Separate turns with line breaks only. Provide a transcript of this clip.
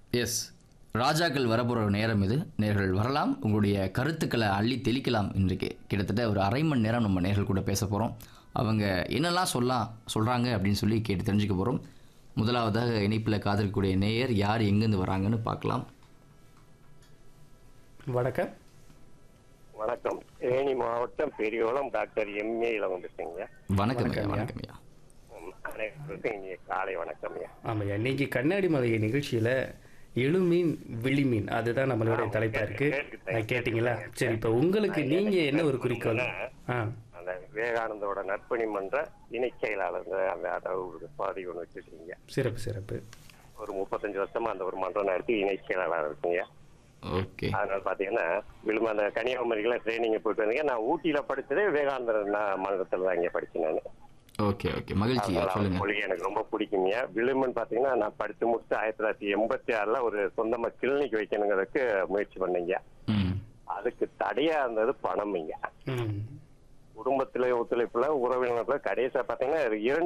S ராஜாக்கள் வரப்போகிற நேரம் இது நேர்கள் வரலாம் உங்களுடைய கருத்துக்களை அள்ளி தெளிக்கலாம் இன்றைக்கு கிட்டத்தட்ட ஒரு அரை மணி நேரம் நம்ம நேர்கள் கூட பேச போகிறோம் அவங்க என்னெல்லாம் சொல்லலாம் சொல்கிறாங்க அப்படின்னு சொல்லி கேட்டு தெரிஞ்சுக்க போகிறோம் முதலாவதாக இணைப்பில் காத்திருக்கக்கூடிய நேயர் யார் எங்கேருந்து வராங்கன்னு பார்க்கலாம்
வணக்கம்
வணக்கம் தேனி மாவட்டம் பெரியகுளம் டாக்டர் எம்ஏ இளவன் பேசுங்க
வணக்கம் ஐயா
வணக்கம் ஐயா.
வணக்கம் ஐயா
அனைவருக்கும் இனிய காலை வணக்கம் ஐயா
ஆமாய்யா இன்னைக்கு கண்ணாடி மலைய நிகழ்ச்சியில் எழுமீன் விழிமீன் அதுதான் நம்மளுடைய தலைப்பா இருக்கு
கேட்டுட்டேன்.
கேட்டிங்களா சரி இப்போ உங்களுக்கு நீங்க என்ன ஒரு குறிக்கோள் ஆ
அந்த விவேகானந்தோட நற்பணி மன்ற இணை செயலாளர் அந்த அதை ஒரு பதவி ஒன்று வச்சுருக்கீங்க
சிறப்பு சிறப்பு
ஒரு முப்பத்தஞ்சு வருஷமா அந்த ஒரு மன்றம் நடத்தி இணை செயலாளர் இருக்கீங்க
ஓகே
அதனால பாத்தீங்கன்னா விழும அந்த கன்னியாகுமரியில ட்ரைனிங் போயிட்டு வந்தீங்க நான் ஊட்டியில படிச்சதே விவேகானந்தர் நான் மன்றத்துல தான் இங்க படிச்சேன் நான்
ஓகே ஓகே மகிழ்ச்சி ஐயா
அதனால அவங்க
சொல்லுங்கள்
மொழி எனக்கு ரொம்ப பிடிக்குங்க விழுமன் பாத்தீங்கன்னா நான் படிச்சு முடிச்சு ஆயிரத்தி தொள்ளாயிரத்தி எண்பத்தி ஆறுல ஒரு சொந்தமா கிளினிக் வைக்கணுங்கிறதுக்கு முயற்சி பண்ணீங்க
ம்
அதுக்கு தடையா இருந்தது பணம் இங்க
ம்
குடும்பத்துல ஒத்துழைப்புல உறவினர்ல கடைசியா பாத்தீங்கன்னா இரண்டு